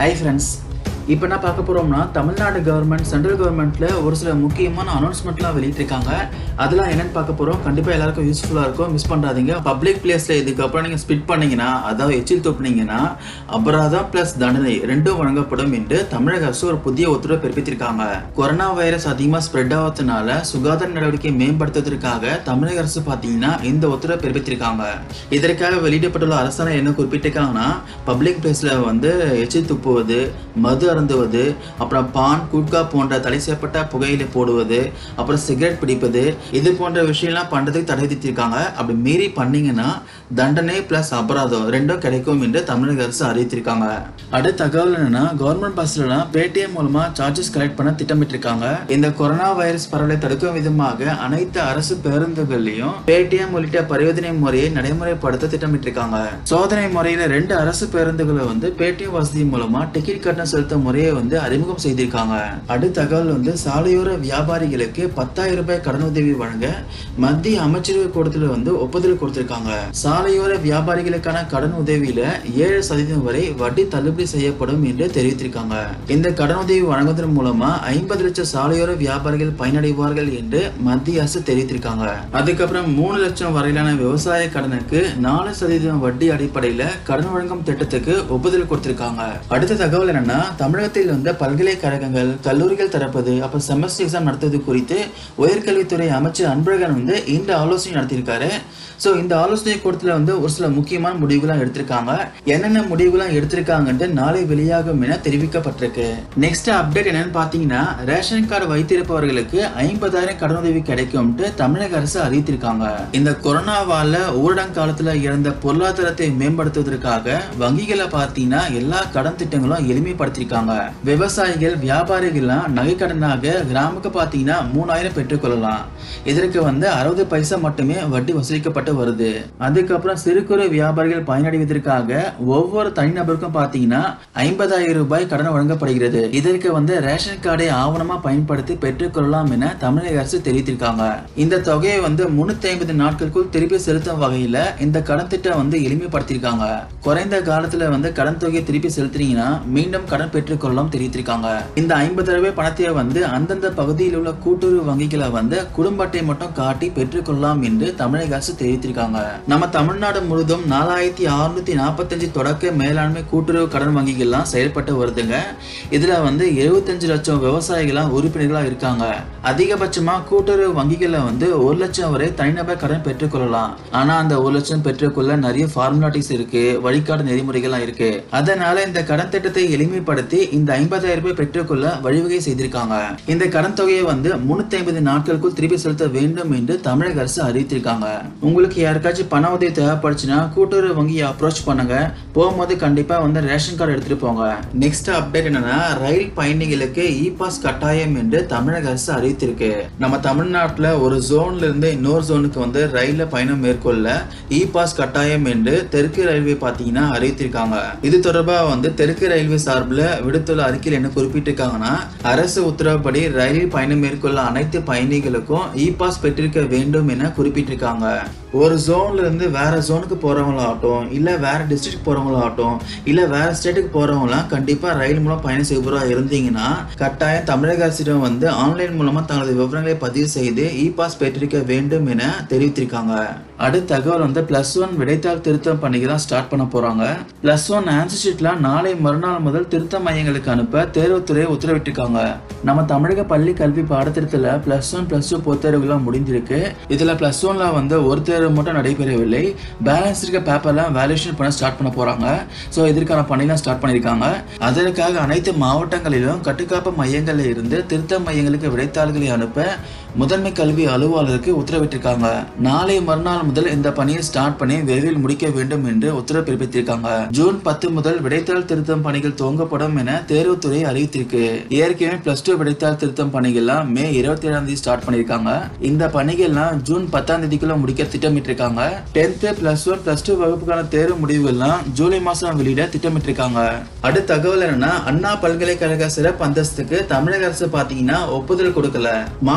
hi friends இப்போ என்ன பார்க்க போகிறோம்னா தமிழ்நாடு கவர்மெண்ட் சென்ட்ரல் கவர்மெண்ட்டில் ஒரு சில முக்கியமான அனௌன்ஸ்மெண்ட்லாம் வெளியிட்டிருக்காங்க அதெல்லாம் என்னென்னு பார்க்க போகிறோம் கண்டிப்பாக எல்லாருக்கும் யூஸ்ஃபுல்லாக இருக்கும் மிஸ் பண்ணுறாதீங்க பப்ளிக் பிளேஸில் இதுக்கப்புறம் நீங்கள் ஸ்பிட் பண்ணீங்கன்னா அதாவது எச்சில் துப்புனீங்கன்னா அபராதம் ப்ளஸ் தண்டனை ரெண்டும் வழங்கப்படும் என்று தமிழக அரசு ஒரு புதிய உத்தரவு பிறப்பித்திருக்காங்க கொரோனா வைரஸ் அதிகமாக ஸ்ப்ரெட் ஆகிறதுனால சுகாதார நடவடிக்கையை மேம்படுத்துவதற்காக தமிழக அரசு பார்த்தீங்கன்னா இந்த உத்தரவை பிறப்பித்திருக்காங்க இதற்காக வெளியிடப்பட்டுள்ள அரசாணை என்ன குறிப்பிட்டிருக்காங்கன்னா பப்ளிக் பிளேஸில் வந்து எச்சில் துப்புவது மது அருந்துவது அப்புறம் பான் குட்கா போன்ற தடை செய்யப்பட்ட புகையிலை போடுவது அப்புறம் சிகரெட் பிடிப்பது இது போன்ற விஷயம்லாம் பண்ணுறதுக்கு தடை விதித்திருக்காங்க அப்படி மீறி பண்ணீங்கன்னா தண்டனை ப்ளஸ் அபராதம் ரெண்டும் கிடைக்கும் என்று தமிழக அரசு அறிவித்திருக்காங்க அடுத்த தகவல் என்னன்னா கவர்மெண்ட் பஸ்லலாம் பேடிஎம் மூலமா சார்ஜஸ் கலெக்ட் பண்ண திட்டமிட்டிருக்காங்க இந்த கொரோனா வைரஸ் பரவலை தடுக்கும் விதமாக அனைத்து அரசு பேருந்துகள்லையும் பேடிஎம் உள்ளிட்ட பரிவர்த்தனை முறையை நடைமுறைப்படுத்த திட்டமிட்டிருக்காங்க சோதனை முறையில ரெண்டு அரசு பேருந்துகளை வந்து பேடிஎம் வசதி மூலமா டிக்கெட் கட்டணம் செலுத்தும் முறையை வந்து அறிமுகம் செய்திருக்காங்க அடுத்த தகவல் வந்து சாலையோர வியாபாரிகளுக்கு பத்தாயிரம் ரூபாய் கடனுதவி வழங்க மத்திய அமைச்சரவை கூட்டத்தில் வந்து ஒப்புதல் கொடுத்திருக்காங்க சாலையோர வியாபாரிகளுக்கான கடன் உதவியில ஏழு சதவீதம் வரை வட்டி தள்ளுபடி செய்யப்படும் என்று தெரிவித்திருக்காங்க இந்த கடனுதவி வழங்குவதன் மூலமா ஐம்பது லட்சம் சாலையோர வியாபாரிகள் பயனடைவார்கள் என்று மத்திய அரசு தெரிவித்திருக்காங்க அதுக்கப்புறம் மூணு லட்சம் வரையிலான விவசாய கடனுக்கு நாலு சதவீதம் வட்டி அடிப்படையில கடன் வழங்கும் திட்டத்துக்கு ஒப்புதல் கொடுத்திருக்காங்க அடுத்த தகவல் என்னன்னா தமிழகத்தில் வந்து பல்கலைக்கழகங்கள் கல்லூரிகள் திறப்பது அப்புறம் செமஸ்டர் எக்ஸாம் நடத்துவது குறித்து உயர்கல்வித்துறை அமைச்சர் அன்பழகன் வந்து இந்த ஆலோசனை நடத்தியிருக்காரு ஸோ இந்த ஆலோசனை கூட்டத்தில் வந்து ஒரு சில முக்கியமான முடிவுகள்லாம் எடுத்திருக்காங்க என்னென்ன முடிவுகள்லாம் எடுத்திருக்காங்கன்ட்டு நாளை வெளியாகும் என தெரிவிக்கப்பட்டிருக்கு நெக்ஸ்ட் அப்டேட் என்னன்னு பார்த்தீங்கன்னா ரேஷன் கார்டு வைத்திருப்பவர்களுக்கு ஐம்பதாயிரம் கடனுதவி கிடைக்கும்ட்டு தமிழக அரசு அறிவித்திருக்காங்க இந்த கொரோனாவால ஊரடங்கு காலத்துல இழந்த பொருளாதாரத்தை மேம்படுத்துவதற்காக வங்கிகளை பார்த்தீங்கன்னா எல்லா கடன் திட்டங்களும் எளிமைப்படுத்திருக்காங்க விவசாயிகள் வியாபாரிகள்லாம் நகை கடனாக கிராமுக்கு பார்த்தீங்கன்னா மூணாயிரம் பெற்றுக்கொள்ளலாம் இதற்கு வந்து அறுபது பைசா மட்டுமே வட்டி வசூலிக்கப்பட்டு வருது அதுக்கப்புறம் சிறு குறு வியாபாரிகள் பயனடைவதற்காக ஒவ்வொரு தனிநபருக்கும் பார்த்தீங்கன்னா ஐம்பதாயிரம் ரூபாய் கடன் வழங்கப்படுகிறது இதற்கு வந்து ரேஷன் கார்டை ஆவணமா பயன்படுத்தி பெற்றுக்கொள்ளலாம் என தமிழக அரசு தெரிவித்திருக்காங்க இந்த தொகையை வந்து முன்னூத்தி ஐம்பது நாட்களுக்குள் திருப்பி செலுத்தும் வகையில இந்த கடன் திட்டம் வந்து எளிமைப்படுத்தியிருக்காங்க குறைந்த காலத்துல வந்து கடன் தொகையை திருப்பி செலுத்துறீங்கன்னா மீண்டும் கடன் பெற்றுக்கொள்ளலாம் தெரிவித்திருக்காங்க இந்த ஐம்பது ரூபாய் பணத்தை வந்து அந்தந்த பகுதியில் உள்ள கூட்டுறவு வங்கிகளை வந்து குடும்ப அட்டை மட்டும் காட்டி பெற்றுக்கொள்ளலாம் என்று தமிழக அரசு தெரிவித்திருக்காங்க நம்ம தமிழ்நாடு முழுதும் நாலாயிரத்தி அறுநூத்தி நாற்பத்தஞ்சு தொடக்க மேலாண்மை கூட்டுறவு கடன் வங்கிகள்லாம் செயல்பட்டு வருதுங்க இதுல வந்து எழுபத்தஞ்சு லட்சம் விவசாயிகளாம் உறுப்பினர்களா இருக்காங்க அதிகபட்சமா கூட்டுறவு வங்கிகள்ல வந்து ஒரு லட்சம் வரை தனிநபர் கடன் பெற்றுக்கொள்ளலாம் ஆனா அந்த ஒரு லட்சம் பெற்றுக்கொள்ள நிறைய ஃபார்முலாட்டிஸ் இருக்கு வழிகாட்டு நெறிமுறைகள்லாம் இருக்கு அதனால இந்த கடன் திட்டத்தை எளிமைப்படுத்தி இந்த ஐம்பதாயிரம் ரூபாய் பெற்றுக்கொள்ள வழிவகை செய்திருக்காங்க இந்த கடன் தொகையை வந்து முன்னூத்தி ஐம்பது நாட்களுக்குள் திருப்பி செலுத்த வேண்டும் என்று தமிழக அரசு அறிவித்திருக்காங்க உங்களுக்கு யாருக்காச்சும் பண உதவி தேவைப்படுச்சுன்னா கூட்டுறவு வங்கியை அப்ரோச் பண்ணுங்க போகும்போது கண்டிப்பா வந்து ரேஷன் கார்டு எடுத்துட்டு போங்க நெக்ஸ்ட் அப்டேட் என்னன்னா ரயில் பயணிகளுக்கு இ பாஸ் கட்டாயம் என்று தமிழக அரசு அறிவித்திருக்கு நம்ம தமிழ்நாட்டுல ஒரு ஜோன்ல இருந்து இன்னொரு ஜோனுக்கு வந்து ரயில்ல பயணம் மேற்கொள்ள இ பாஸ் கட்டாயம் என்று தெற்கு ரயில்வே பாத்தீங்கன்னா அறிவித்திருக்காங்க இது தொடர்பா வந்து தெற்கு ரயில்வே சார்பில் விடுத்துள்ள அறிக்கையில் என்ன குறிப்பிட்டிருக்காங்கன்னா அரசு உத்தரவுப்படி ரயிலில் பயணம் மேற்கொள்ள அனைத்து பயணிகளுக்கும் இ பாஸ் பெற்றிருக்க வேண்டும் என குறிப்பிட்டிருக்காங்க ஒரு ஜோன்ல இருந்து வேற ஜோனுக்கு போறவங்களாகட்டும் இல்ல வேற டிஸ்ட்ரிக்ட் போறவங்களாகட்டும் இல்ல வேற ஸ்டேட்டுக்கு போறவங்களாம் கண்டிப்பா ரயில் மூலம் பயணம் செய்பவரா இருந்தீங்கன்னா கட்டாயம் தமிழக அரசிடம் வந்து ஆன்லைன் மூலமா தங்களது விவரங்களை பதிவு செய்து இ பாஸ் பெற்றிருக்க வேண்டும் என தெரிவித்திருக்காங்க அடுத்த தகவல் வந்து பிளஸ் ஒன் விடைத்தாள் திருத்தம் பணிக்கு தான் ஸ்டார்ட் பண்ண போறாங்க பிளஸ் ஒன் ஆன்சர் ஷீட்லாம் நாளை மறுநாள் முதல் திருத்த மையங்களுக்கு அனுப்ப தேர்வுத்துறை உத்தரவிட்டிருக்காங்க நம்ம தமிழக பள்ளி கல்வி பாடத்திட்டத்தில் பிளஸ் ஒன் பிளஸ் டூ பொறுத்தேர்வுகள்லாம் முடிஞ்சிருக்கு இதுல பிளஸ் ஒன்ல வந்து ஒரு தேர்வு மட்டும் நடைபெறவில்லை பேலன்ஸ் இருக்க பேப்பர்லாம் வேல்யூஷன் பண்ண ஸ்டார்ட் பண்ண போறாங்க ஸோ இதற்கான பணிலாம் ஸ்டார்ட் பண்ணியிருக்காங்க அதற்காக அனைத்து மாவட்டங்களிலும் கட்டுக்காப்பு மையங்களில் இருந்து திருத்த மையங்களுக்கு விடைத்தாள்களை அனுப்ப முதன்மை கல்வி அலுவலருக்கு உத்தரவிட்டிருக்காங்க நாளை மறுநாள் முதல் இந்த பணியை ஸ்டார்ட் பண்ணி விரைவில் முடிக்க வேண்டும் என்று உத்தரவு பிறப்பித்திருக்காங்க ஜூன் பத்து முதல் விடைத்தாள் திருத்தம் பணிகள் துவங்கப்படும் என தேர்வுத்துறை அறிவித்திருக்கு ஏற்கனவே பிளஸ் டூ விடைத்தாள் திருத்தம் பணிகள்லாம் மே இருபத்தி ஏழாம் தேதி ஸ்டார்ட் பண்ணிருக்காங்க இந்த பணிகள்லாம் ஜூன் பத்தாம் தேதிக்குள்ள முடிக்க திட்டமிட்டிருக்காங்க tenth plus one plus two வகுப்புக்கான தேர்வு முடிவுகள்லாம் ஜூலை மாசம் வெளியிட திட்டமிட்டிருக்காங்க அடுத்த தகவல் என்னன்னா அண்ணா பல்கலைக்கழக சிறப்பு அந்தஸ்துக்கு தமிழக அரசு பாத்தீங்கன்னா ஒப்புதல் கொடுக்கல மாணவர் சேர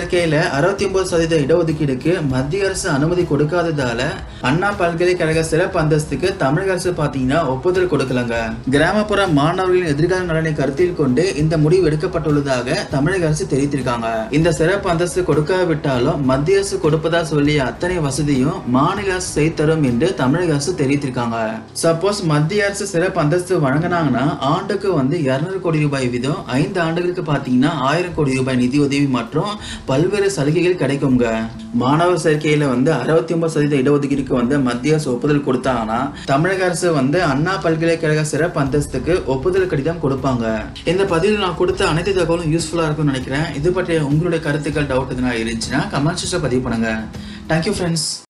சேர்க்கையில அறுபத்தி ஒன்பது சதவீத இடஒதுக்கீடுக்கு மத்திய அரசு அனுமதி கொடுக்காததால அண்ணா பல்கலைக்கழக சிறப்பு அந்தஸ்துக்கு தமிழக அரசு பாத்தீங்கன்னா ஒப்புதல் கொடுக்கலங்க கிராமப்புற மாணவர்களின் எதிர்கால நலனை கருத்தில் கொண்டு இந்த முடிவு எடுக்கப்பட்டுள்ளதாக தமிழக அரசு தெரிவித்திருக்காங்க இந்த சிறப்பு அந்தஸ்து கொடுக்காவிட்டாலும் மத்திய அரசு கொடுப்பதா சொல்லிய அத்தனை வசதியும் மாநில அரசு செய்து தரும் என்று தமிழக அரசு தெரிவித்திருக்காங்க சப்போஸ் மத்திய அரசு சிறப்பு அந்தஸ்து வழங்கினாங்கன்னா ஆண்டுக்கு வந்து இருநூறு கோடி ரூபாய் வீதம் ஐந்து ஆண்டுகளுக்கு பாத்தீங்கன்னா ஆயிரம் கோடி ரூபாய் நிதி உதவி மற்றும் பல்வேறு சலுகைகள் கிடைக்குங்க மாணவர் சேர்க்கையில வந்து அறுபத்தி ஒன்பது சதவீத இடஒதுக்கீடுக்கு வந்து மத்திய அரசு ஒப்புதல் கொடுத்தாங்கன்னா தமிழக அரசு வந்து அண்ணா பல்கலைக்கழக சிறப்பு அந்தஸ்துக்கு ஒப்புதல் கடிதம் கொடுப்பாங்க இந்த பதிவில் நான் கொடுத்த அனைத்து தகவலும் யூஸ்ஃபுல்லா இருக்கும்னு நினைக்கிறேன் இது பற்றிய உங்களுடைய கருத்துக்கள் டவுட் எதுனா இருந்துச்சுன்னா கமெண்ட் செக்ஷன்ல பதிவு பண்ணுங்க தேங்க்யூ ஃப்ரெண்ட்ஸ்